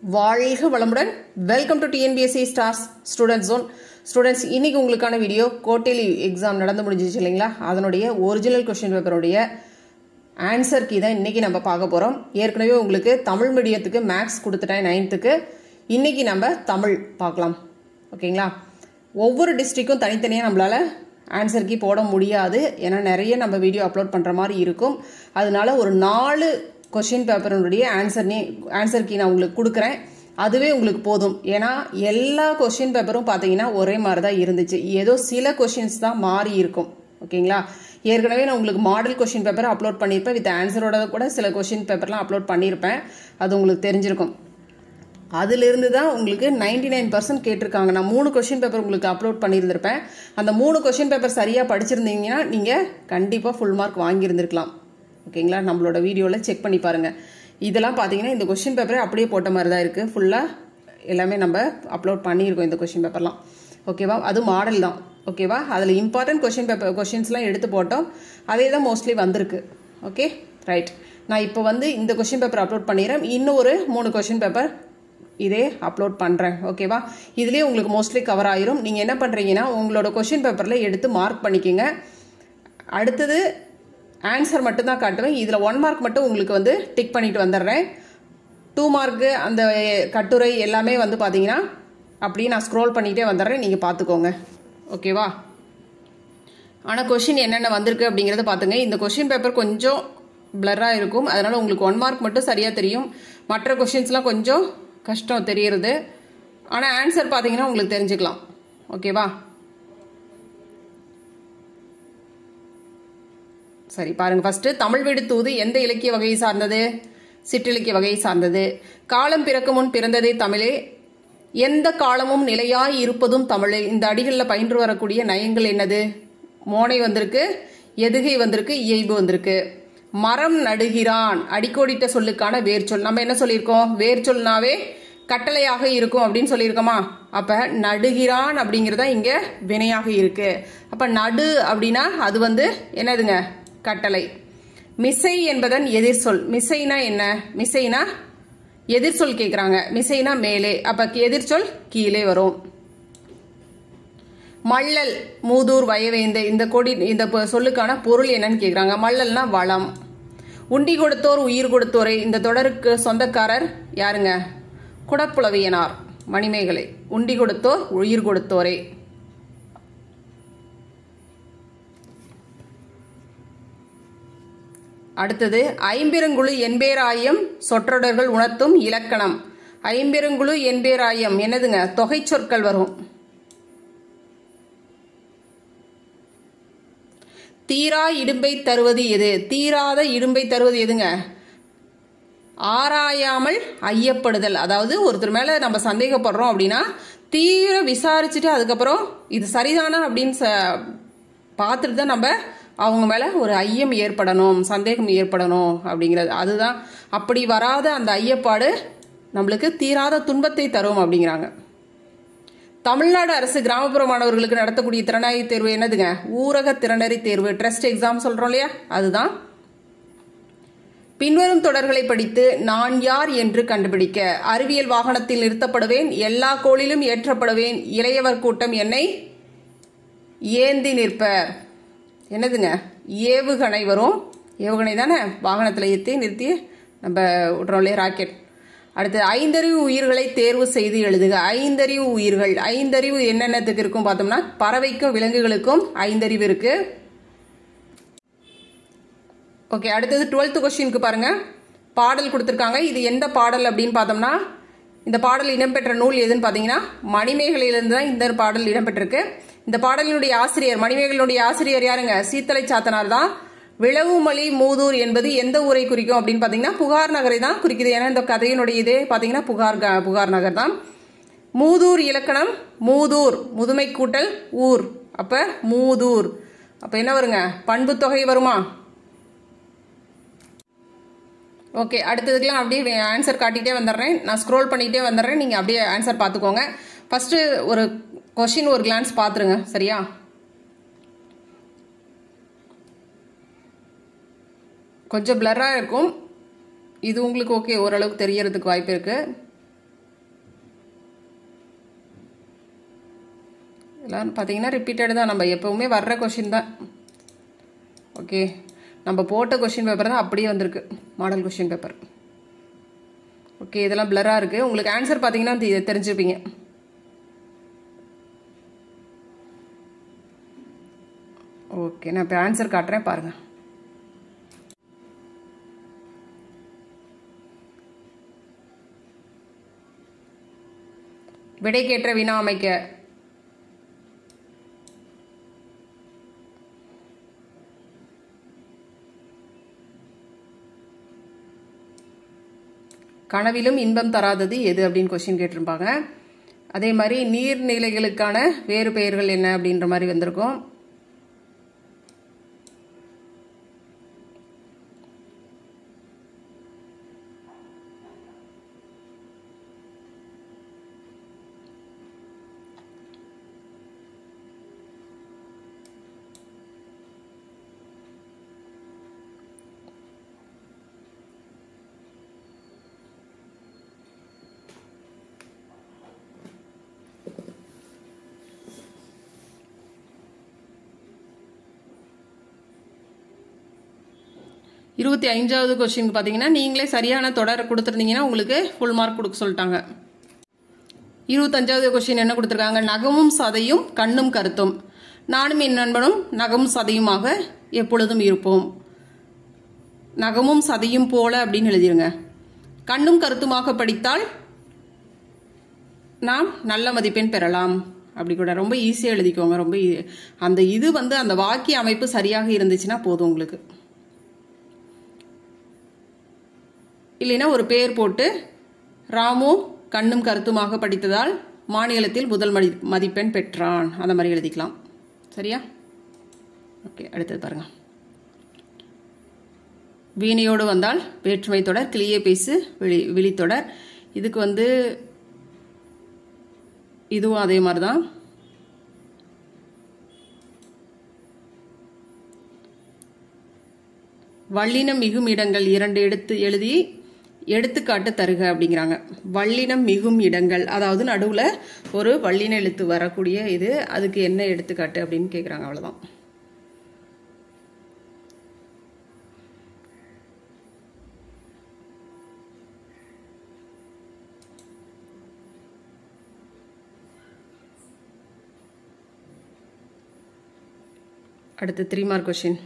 வாழ்க வளமுடன் welcome to TNPSC stars student zone students இன்னைக்கு உங்களுக்கான வீடியோ கோட்டேலி எக்ஸாம் நடந்து முடிஞ்சிச்சு இல்லைங்களா அதனுடைய ஒரிஜினல் கொஸ்டின் பேப்பருடைய ஆன்சர் கீ தான் இன்னைக்கு நம்ம பார்க்க போகிறோம் ஏற்கனவே உங்களுக்கு தமிழ் மீடியத்துக்கு மேக்ஸ் கொடுத்துட்டேன் நைன்த்துக்கு இன்னைக்கு நம்ம தமிழ் பார்க்கலாம் ஓகேங்களா ஒவ்வொரு டிஸ்ட்ரிக்கும் தனித்தனியாக நம்மளால் ஆன்சர் கீ போட முடியாது ஏன்னா நிறைய நம்ம வீடியோ அப்லோட் பண்ணுற மாதிரி இருக்கும் அதனால ஒரு நாலு கொஷின் பேப்பருடைய ஆன்சர் நீ ஆன்சர் கீ நான் உங்களுக்கு கொடுக்குறேன் அதுவே உங்களுக்கு போதும் ஏன்னா எல்லா கொஷின் பேப்பரும் பார்த்தீங்கன்னா ஒரே மாதிரி தான் இருந்துச்சு ஏதோ சில கொஷின்ஸ் தான் மாறி இருக்கும் ஓகேங்களா ஏற்கனவே நான் உங்களுக்கு மாடல் கொஷின் பேப்பர் அப்லோட் பண்ணியிருப்பேன் வித் ஆன்சரோட கூட சில கொஷின் பேப்பர்லாம் அப்லோட் பண்ணியிருப்பேன் அது உங்களுக்கு தெரிஞ்சிருக்கும் அதிலிருந்து தான் உங்களுக்கு நைன்டி நைன் பர்சன்ட் கேட்டிருக்காங்க நான் மூணு கொஷின் பேப்பர் உங்களுக்கு அப்லோட் பண்ணியிருந்திருப்பேன் அந்த மூணு கொஷின் பேப்பர் சரியாக படிச்சிருந்தீங்கன்னா நீங்கள் கண்டிப்பாக ஃபுல் மார்க் வாங்கியிருந்திருக்கலாம் ஓகேங்களா நம்மளோட வீடியோவில் செக் பண்ணி பாருங்கள் இதெல்லாம் பார்த்தீங்கன்னா இந்த கொஷின் பேப்பரே அப்படியே போட்ட மாதிரி தான் இருக்குது ஃபுல்லாக எல்லாமே நம்ம அப்லோட் பண்ணியிருக்கோம் இந்த கொஷின் பேப்பர்லாம் ஓகேவா அது மாடல் தான் ஓகேவா அதில் இம்பார்ட்டன்ட் கொஷின் பேப்பர் கொஷின்ஸ்லாம் எடுத்து போட்டோம் அதே தான் மோஸ்ட்லி வந்திருக்கு ஓகே ரைட் நான் இப்போ வந்து இந்த கொஷின் பேப்பர் அப்லோட் பண்ணிடுறேன் இன்னும் ஒரு மூணு கொஷின் பேப்பர் இதே அப்லோட் பண்ணுறேன் ஓகேவா இதுலேயே உங்களுக்கு மோஸ்ட்லி கவர் ஆயிரும் நீங்கள் என்ன பண்ணுறீங்கன்னா உங்களோட கொஷின் பேப்பரில் எடுத்து மார்க் பண்ணிக்கோங்க அடுத்தது ஆன்சர் மட்டும்தான் காட்டுவேன் இதில் ஒன் மார்க் மட்டும் உங்களுக்கு வந்து டிக் பண்ணிட்டு வந்துடுறேன் டூ மார்க்கு அந்த கட்டுரை எல்லாமே வந்து பார்த்தீங்கன்னா அப்படியே நான் ஸ்க்ரோல் பண்ணிகிட்டே வந்துடுறேன் நீங்கள் பார்த்துக்கோங்க ஓகேவா ஆனால் கொஷின் என்னென்ன வந்திருக்கு அப்படிங்கிறத பார்த்துங்க இந்த கொஷின் பேப்பர் கொஞ்சம் பிளராக இருக்கும் அதனால் உங்களுக்கு ஒன் மார்க் மட்டும் சரியாக தெரியும் மற்ற கொஷின்ஸ்லாம் கொஞ்சம் கஷ்டம் தெரியறது ஆனால் ஆன்சர் பார்த்தீங்கன்னா உங்களுக்கு தெரிஞ்சுக்கலாம் ஓகேவா சரி பாருங்க ஃபர்ஸ்ட் தமிழ் வீடு தூது எந்த இலக்கிய வகையை சார்ந்தது சிற்றிலக்கிய வகையை சார்ந்தது காலம் பிறக்கு முன் பிறந்ததே தமிழே எந்த காலமும் நிலையாய் இருப்பதும் தமிழே இந்த அடிகளில் பயின்று வரக்கூடிய நயங்கள் என்னது மோனை வந்திருக்கு எதுகை வந்திருக்கு இயைபு வந்திருக்கு மரம் நடுகிறான் அடிக்கோடிட்ட சொல்லுக்கான வேர்ச்சொல் நம்ம என்ன சொல்லியிருக்கோம் வேர்ச்சொல்னாவே கட்டளையாக இருக்கும் அப்படின்னு சொல்லியிருக்கோமா அப்ப நடுகிறான் அப்படிங்கிறதா இங்க வினையாக இருக்கு அப்ப நடு அப்படின்னா அது வந்து என்னதுங்க கட்டளை மிசை என்பதன் எதிர்சொல் மிசைனா என்ன மிசைனா எதிர்சொல் கேட்குறாங்க மிசைனா மேலே அப்ப எதிர்ச்சொல் கீழே வரும் மள்ளல் மூதூர் வயவேந்த இந்த கொடி இந்த சொல்லுக்கான பொருள் என்னன்னு கேட்குறாங்க மள்ளல்னா வளம் உண்டி கொடுத்தோர் உயிர் கொடுத்தோரை இந்த தொடருக்கு சொந்தக்காரர் யாருங்க குடப்புலவியனார் மணிமேகலை உண்டி கொடுத்தோர் உயிர் கொடுத்தோரே அடுத்தது ஐம்பெருங்குழு என்பேராயம் சொற்றொடர்கள் உணர்த்தும் இலக்கணம் ஐம்பெருங்குழு என்பேராயம் என்னதுங்க தொகை சொற்கள் வரும் தீரா இடும்பை தருவது எது தீராத இடும்பை தருவது எதுங்க ஆராயாமல் ஐயப்படுதல் அதாவது ஒருத்தர் மேல நம்ம சந்தேகப்படுறோம் அப்படின்னா தீர விசாரிச்சுட்டு அதுக்கப்புறம் இது சரிதானா அப்படின்னு பார்த்துட்டு தான் நம்ம அவங்க மேல ஒரு ஐயம் ஏற்படணும் சந்தேகம் ஏற்படணும் அப்படிங்கிறது அதுதான் அப்படி வராத அந்த ஐயப்பாடு நம்மளுக்கு தீராத துன்பத்தை தரும் அப்படிங்கிறாங்க தமிழ்நாடு அரசு கிராமப்புற மாணவர்களுக்கு நடத்தக்கூடிய திறனாய்வு தேர்வு என்னதுங்க ஊரக திறனறி தேர்வு ட்ரஸ்ட் எக்ஸாம் சொல்றோம் இல்லையா அதுதான் பின்வரும் தொடர்களை படித்து நான் யார் என்று கண்டுபிடிக்க அறிவியல் வாகனத்தில் நிறுத்தப்படுவேன் எல்லா கோளிலும் ஏற்றப்படுவேன் இளையவர் கூட்டம் என்னை ஏந்தி நிற்பர் என்னதுங்க ஏவுகணை வரும் ஏவுகணை தானே வாகனத்தில் ஏற்றி நிறுத்தி நம்ம விட்றோம் இல்லையா ராக்கெட் அடுத்து ஐந்தறிவு உயிர்களை தேர்வு செய்து எழுதுக ஐந்தறிவு உயிர்கள் ஐந்தறிவு என்னென்னத்துக்கு இருக்கும் பார்த்தோம்னா பறவைக்கும் விலங்குகளுக்கும் ஐந்தறிவு இருக்கு ஓகே அடுத்தது டுவெல்த் கொஸ்டினுக்கு பாருங்க பாடல் கொடுத்துருக்காங்க இது எந்த பாடல் அப்படின்னு பார்த்தோம்னா இந்த பாடல் இடம்பெற்ற நூல் எதுன்னு பார்த்தீங்கன்னா மணிமேகலையிலிருந்து தான் இந்த பாடல் இடம்பெற்றிருக்கு இந்த பாடலினுடைய ஆசிரியர் மணிமேகலினுடைய ஆசிரியர் யாருங்க சீத்தலை சாத்தனார் தான் விளவுமொழி மூதூர் என்பது எந்த ஊரை குறிக்கும் அப்படின்னு பார்த்தீங்கன்னா புகார் நகரை தான் குறிக்குது ஏன்னா இந்த கதையினுடைய இதே பார்த்தீங்கன்னா புகார் புகார் நகர் தான் மூதூர் இலக்கணம் மூதூர் முதுமை கூட்டல் ஊர் அப்ப மூதூர் அப்ப என்ன வருங்க பண்பு தொகை வருமா ஓகே அடுத்ததுக்கெல்லாம் அப்படியே ஆன்சர் காட்டிகிட்டே வந்துடுறேன் நான் ஸ்க்ரோல் பண்ணிகிட்டே வந்துடுறேன் நீங்கள் அப்படியே ஆன்சர் பார்த்துக்கோங்க ஃபஸ்ட்டு ஒரு கொஷின் ஒரு கிளான்ஸ் பார்த்துருங்க சரியா கொஞ்சம் பிளராக இருக்கும் இது உங்களுக்கு ஓகே ஓரளவுக்கு தெரியறதுக்கு வாய்ப்பு இருக்குது எல்லாம் பார்த்தீங்கன்னா ரிப்பீட்டட் தான் நம்ம எப்போவுமே வர்ற கொஷின் தான் ஓகே நம்ம போட்ட கொஷின் பேப்பர் தான் அப்படியே வந்திருக்கு மாடல் கொஷின் பேப்பர் ஓகே இதெல்லாம் பிளராக இருக்குது உங்களுக்கு ஆன்சர் பார்த்தீங்கன்னா தெ- தெரிஞ்சுப்பீங்க ஓகே நான் இப்போ ஆன்சர் காட்டுறேன் பாருங்கள் விடைக்கேற்ற வினா அமைக்க கனவிலும் இன்பம் தராதது எது அப்படின்னு கொஸ்டின் கேட்டிருப்பாங்க அதே மாதிரி நீர்நிலைகளுக்கான வேறு பெயர்கள் என்ன அப்படின்ற மாதிரி வந்திருக்கும் இருபத்தி ஐந்தாவது கொஸ்டின் பார்த்தீங்கன்னா நீங்களே சரியான தொடர் கொடுத்துருந்தீங்கன்னா உங்களுக்கு ஃபுல் மார்க் கொடுக்க சொல்லிட்டாங்க இருபத்தஞ்சாவது கொஸ்டின் என்ன கொடுத்துருக்காங்க நகமும் சதையும் கண்ணும் கருத்தும் நானும் என் நண்பனும் நகமும் சதையுமாக எப்பொழுதும் இருப்போம் நகமும் சதையும் போல அப்படின்னு எழுதிருங்க கண்ணும் கருத்துமாக படித்தால் நாம் நல்ல மதிப்பெண் பெறலாம் அப்படி கூட ரொம்ப ஈஸியாக எழுதிக்கோங்க ரொம்ப ஈ- அந்த இது வந்து அந்த வாக்கிய அமைப்பு சரியாக இருந்துச்சுன்னா போதும் உங்களுக்கு இல்லைன்னா ஒரு பெயர் போட்டு ராமு கண்ணும் கருத்துமாக படித்ததால் மாநிலத்தில் முதல் மதி மதிப்பெண் பெற்றான் அந்த மாதிரி எழுதிக்கலாம் சரியா ஓகே அடுத்தது பாருங்க வீணையோடு வந்தால் வேற்றுமை தொடர் கிளியே பேசு விழி விழித்தொடர் இதுக்கு வந்து இதுவும் அதே மாதிரி தான் வள்ளினம் மிகும் இடங்கள் இரண்டு எடுத்து எழுதி எடுத்துக்காட்டு தருக அப்படிங்கிறாங்க வள்ளினம் மிகும் இடங்கள் அதாவது நடுவில் ஒரு வள்ளின எழுத்து வரக்கூடிய இது அதுக்கு என்ன எடுத்துக்காட்டு அப்படின்னு கேட்குறாங்க அவ்வளோதான் அடுத்து த்ரீ மார்க் கொஷின்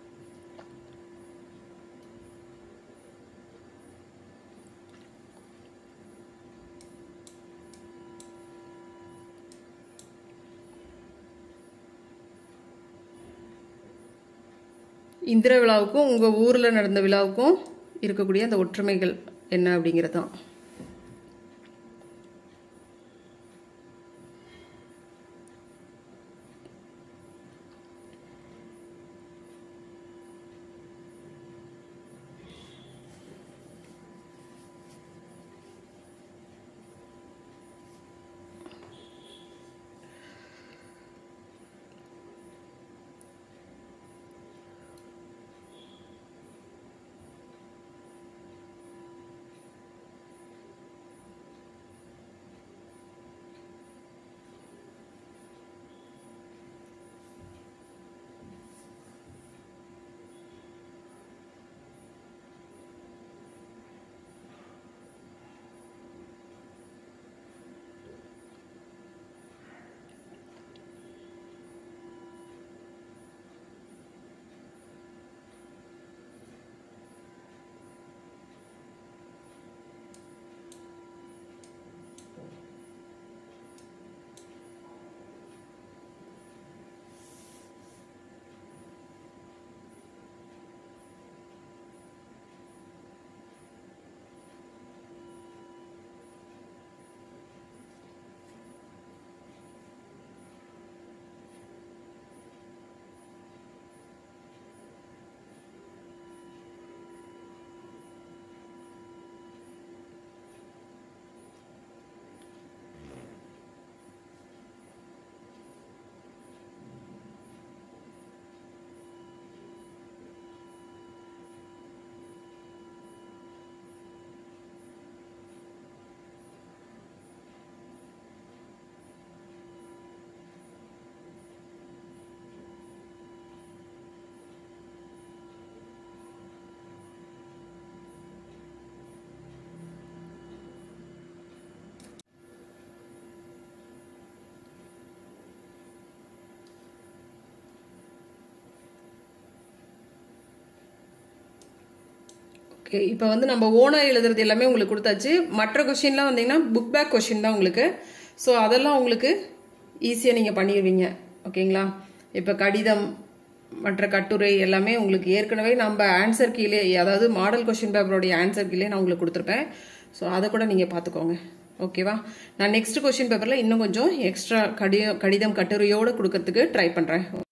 இந்திர விழாவுக்கும் உங்கள் ஊரில் நடந்த விழாவுக்கும் இருக்கக்கூடிய அந்த ஒற்றுமைகள் என்ன அப்படிங்கிறது தான் ஓகே இப்போ வந்து நம்ம ஓனாக எழுதுறது எல்லாமே உங்களுக்கு கொடுத்தாச்சு மற்ற கொஷின்லாம் வந்தீங்கன்னா புக் பேக் கொஷின் தான் உங்களுக்கு ஸோ அதெல்லாம் உங்களுக்கு ஈஸியாக நீங்கள் பண்ணிடுவீங்க ஓகேங்களா இப்போ கடிதம் மற்ற கட்டுரை எல்லாமே உங்களுக்கு ஏற்கனவே நம்ம ஆன்சர் கீழே அதாவது மாடல் கொஷின் பேப்பருடைய ஆன்சர் கீழே நான் உங்களுக்கு கொடுத்துருப்பேன் ஸோ அதை கூட நீங்கள் பார்த்துக்கோங்க ஓகேவா நான் நெக்ஸ்ட் கொஷின் பேப்பரில் இன்னும் கொஞ்சம் எக்ஸ்ட்ரா கடி கடிதம் கட்டுரையோடு கொடுக்கறதுக்கு ட்ரை பண்ணுறேன்